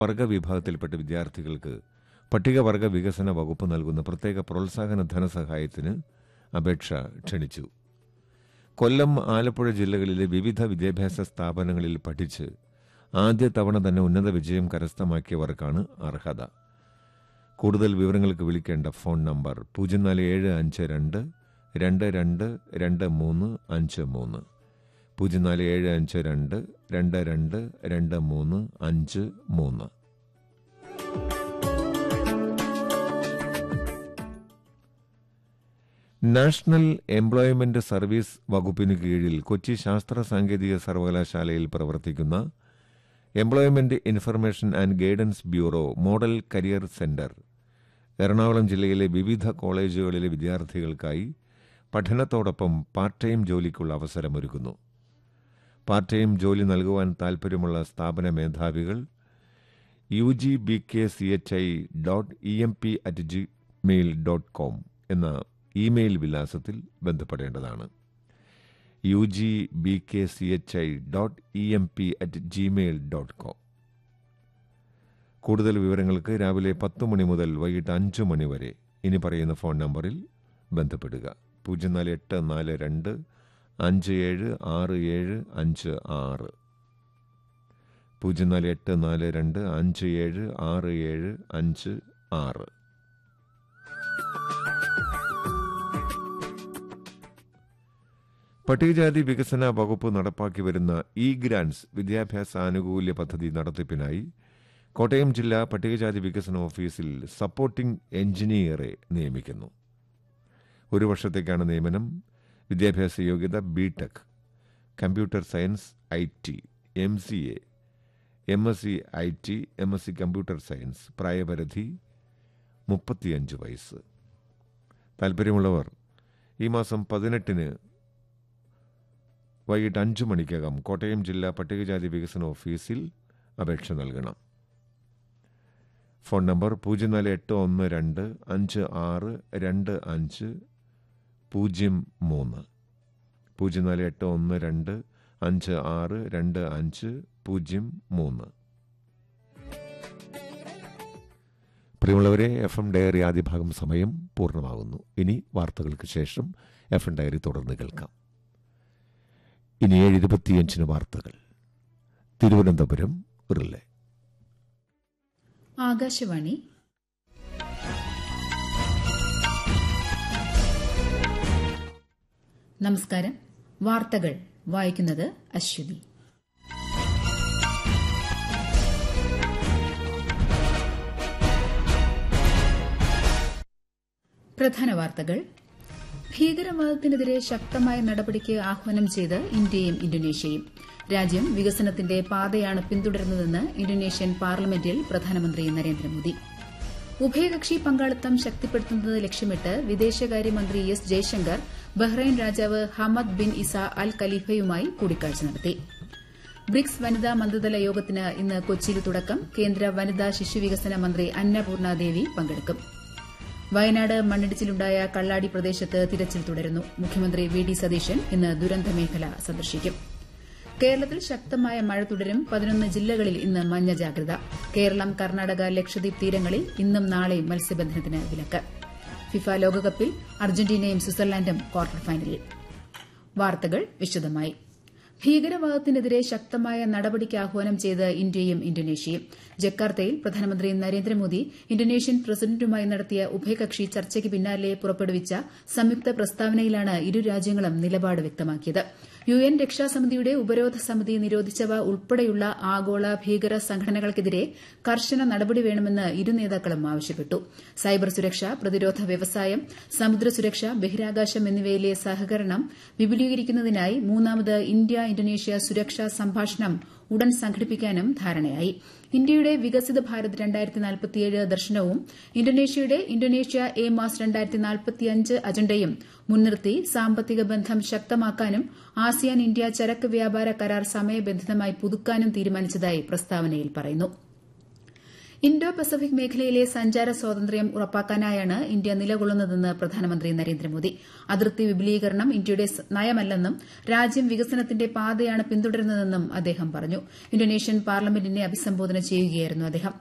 വർഗ വിഭാഗത്തിൽപ്പെട്ട വിദ്യാർത്ഥികൾക്ക് പട്ടികവർഗ വികസന വകുപ്പ് നൽകുന്ന പ്രത്യേക പ്രോത്സാഹന ധനസഹായത്തിന് അപേക്ഷ ക്ഷണിച്ചു കൊല്ലം ആലപ്പുഴ ജില്ലകളിലെ വിവിധ വിദ്യാഭ്യാസ സ്ഥാപനങ്ങളിൽ പഠിച്ച് ആദ്യ തവണ തന്നെ ഉന്നത വിജയം കരസ്ഥമാക്കിയവർക്കാണ് അർഹത കൂടുതൽ വിവരങ്ങൾക്ക് വിളിക്കേണ്ട ഫോൺ നമ്പർ പൂജ്യം നാല് ഏഴ് അഞ്ച് രണ്ട് രണ്ട് രണ്ട് രണ്ട് മൂന്ന് അഞ്ച് മൂന്ന് പൂജ്യം നാല് ഏഴ് അഞ്ച് രണ്ട് രണ്ട് രണ്ട് രണ്ട് മൂന്ന് അഞ്ച് മൂന്ന് നാഷണൽ എംപ്ലോയ്മെന്റ് സർവീസ് വകുപ്പിന് കീഴിൽ കൊച്ചി ശാസ്ത്ര സാങ്കേതിക സർവകലാശാലയിൽ പ്രവർത്തിക്കുന്ന employment information and guidance bureau model career centre Ernakulam ജില്ലയിലെ വിവിധ കോളേജുകളിലെ വിദ്യാർത്ഥികൾക്കായി പഠനത്തോടൊപ്പം പാർട്ട് ടൈം ജോലിക്കുള്ള അവസരമൊരുക്കുന്നു പാർട്ട് ടൈം ജോലി നൽകുവാൻ താൽപ്പര്യമുള്ള സ്ഥാപന മേധാവികൾ U G B K C H I dot E M P at Gmail dot com എന്ന ഇമെയിൽ വിലാസത്തിൽ ബന്ധപ്പെടേണ്ടതാണ് U G B K C H I dot E M P at Gmail dot com കൂടുതൽ വിവരങ്ങൾക്ക് രാവിലെ പത്ത് മണി മുതൽ വൈകിട്ട് അഞ്ച് മണി വരെ ഇനി പറയുന്ന ഫോൺ നമ്പറിൽ ബന്ധപ്പെടുക പൂജ്യം നാല് എട്ട് നാല് രണ്ട് അഞ്ച് ഏഴ് ആറ് ഏഴ് അഞ്ച് ആറ് പൂജ്യം നാല് എട്ട് നാല് രണ്ട് അഞ്ച് ഏഴ് ആറ് ഏഴ് അഞ്ച് ആറ് പട്ടികജാതി വികസന വകുപ്പ് നടപ്പാക്കി വരുന്ന ഇ ഗ്രാൻസ് വിദ്യാഭ്യാസ ആനുകൂല്യ പദ്ധതി നടത്തിപ്പിനായി കോട്ടയം ജില്ലാ പട്ടികജാതി വികസന ഓഫീസിൽ സപ്പോർട്ടിംഗ് എഞ്ചിനീയറെ നിയമിക്കുന്നു ഒരു വർഷത്തേക്കാണ് നിയമനം വിദ്യാഭ്യാസ യോഗ്യത B tech computer science I T M C A M S C I T M S C computer science പ്രായപരിധി മുപ്പത്തിയഞ്ച് വയസ്സ് താൽപ്പര്യമുള്ളവർ ഈ മാസം പതിനെട്ടിന് വൈകിട്ട് അഞ്ചു മണിക്കകം കോട്ടയം ജില്ലാ പട്ടികജാതി വികസന ഓഫീസിൽ അപേക്ഷ നൽകണം ഫോൺ നമ്പർ പൂജ്യം നാല് എട്ട് ഒന്ന് രണ്ട് അഞ്ച് ആറ് രണ്ട് അഞ്ച് പൂജ്യം മൂന്ന് പൂജ്യം നാല് എട്ട് ഒന്ന് രണ്ട് അഞ്ച് ആറ് രണ്ട് അഞ്ച് പൂജ്യം മൂന്ന് പ്രിയമുള്ളവരെ എഫ് എം ഡയറി ആദ്യ ഭാഗം സമയം പൂർണ്ണമാകുന്നു ഇനി വാർത്തകൾക്ക് ശേഷം എഫ് എം ഡയറി തുടർന്ന് കേൾക്കാം ഇനി ഏഴ് ഇരുപത്തിയഞ്ചിന് വാർത്തകൾ തിരുവനന്തപുരം റിലേ ആകാശവാണി നമസ്കാരം വാർത്തകൾ വായിക്കുന്നത് അശ്വതി പ്രധാന വാർത്തകൾ ഭീകരവാദത്തിനെതിരെ ശക്തമായ നടപടിക്ക് ആഹ്വാനം ചെയ്ത് ഇന്ത്യയും ഇന്തോനേഷ്യയും രാജ്യം വികസനത്തിന്റെ പാതയാണ് പിന്തുടരുന്നതെന്ന് ഇന്തോനേഷ്യൻ പാർലമെന്റിൽ പ്രധാനമന്ത്രി നരേന്ദ്രമോദി ഉഭയകക്ഷി പങ്കാളിത്തം ശക്തിപ്പെടുത്തുന്നത് ലക്ഷ്യമിട്ട് വിദേശകാര്യമന്ത്രി എസ് ജയശങ്കർ ബഹ്റൈൻ രാജാവ് ഹമദ് ബിൻ ഇസ അൽ ഖലീഫയുമായി കൂടിക്കാഴ്ച നടത്തി ബ്രിക്സ് വനിതാ മന്ത്രിതല യോഗത്തിന് ഇന്ന് കൊച്ചിയിൽ തുടക്കം കേന്ദ്ര വനിതാ ശിശുവികസന മന്ത്രി അന്നപൂർണ ദേവി പങ്കെടുക്കും വയനാട് മണ്ണിടിച്ചിലുണ്ടായ കള്ളാടി പ്രദേശത്ത് തിരച്ചിൽ തുടരുന്നു മുഖ്യമന്ത്രി വി ഡി സതീശൻ ഇന്ന് ദുരന്തമേഖല സന്ദർശിക്കും കേരളത്തിൽ ശക്തമായ മഴ തുടരും പതിനൊന്ന് ജില്ലകളിൽ ഇന്ന് മഞ്ഞ ജാഗ്രത കേരളം കർണാടക ലക്ഷദ്വീപ് തീരങ്ങളിൽ ഇന്നും നാളെയും മത്സ്യബന്ധനത്തിന് വിലക്ക് ഫിഫ ലോകകപ്പിൽ അർജന്റീനയും സ്വിറ്റ്സർലാൻഡും ക്വാർട്ടർ ഫൈനലിൽ വാർത്തകൾ വിശദമായി ഭീകരവാദത്തിനെതിരെ ശക്തമായ നടപടിക്ക് ആഹ്വാനം ചെയ്ത് ഇന്ത്യയും ഇന്തോനേഷ്യയും ജക്കാർത്തയിൽ പ്രധാനമന്ത്രി നരേന്ദ്രമോദി ഇന്തോനേഷ്യൻ പ്രസിഡന്റുമായി നടത്തിയ ഉഭയകക്ഷി ചർച്ചയ്ക്ക് പിന്നാലെ പുറപ്പെടുവിച്ച സംയുക്ത പ്രസ്താവനയിലാണ് ഇരു രാജ്യങ്ങളും നിലപാട് വ്യക്തമാക്കിയത് യു എൻ രക്ഷാസമിതിയുടെ ഉപരോധ സമിതി നിരോധിച്ചവ ഉൾപ്പെടെയുള്ള ആഗോള ഭീകര സംഘടനകൾക്കെതിരെ കർശന നടപടി വേണമെന്ന് ഇരു നേതാക്കളും ആവശ്യപ്പെട്ടു സൈബർ സുരക്ഷ പ്രതിരോധ വ്യവസായം സമുദ്ര സുരക്ഷ ബഹിരാകാശം എന്നിവയിലെ സഹകരണം വിപുലീകരിക്കുന്നതിനായി മൂന്നാമത് ഇന്ത്യ ഇന്തോനേഷ്യ സുരക്ഷാ സംഭാഷണം ഉടൻ സംഘടിപ്പിക്കാനും ധാരണയായി ഇന്ത്യയുടെ വികസിത ഭാരത് ദർശനവും ഇന്തോനേഷ്യയുടെ ഇന്തോനേഷ്യ എ മാസ് അജണ്ടയും മുൻനിർത്തി സാമ്പത്തിക ബന്ധം ശക്തമാക്കാനും ആസിയാൻ ഇന്ത്യ ചരക്ക് വ്യാപാര കരാർ സമയബന്ധിതമായി പുതുക്കാനും തീരുമാനിച്ചതായി പ്രസ്താവനയിൽ പറയുന്നു ഇന്തോ പസഫിക് മേഖലയിലെ സഞ്ചാര സ്വാതന്ത്ര്യം ഉറപ്പാക്കാനായാണ് ഇന്ത്യ നിലകൊള്ളുന്നതെന്ന് പ്രധാനമന്ത്രി നരേന്ദ്രമോദി അതിർത്തി വിപുലീകരണം ഇന്ത്യയുടെ നയമല്ലെന്നും രാജ്യം വികസനത്തിന്റെ പാതയാണ് പിന്തുടരുന്നതെന്നും അദ്ദേഹം പറഞ്ഞു ഇന്തോനേഷ്യൻ പാർലമെന്റിനെ അഭിസംബോധന ചെയ്യുകയായിരുന്നു അദ്ദേഹം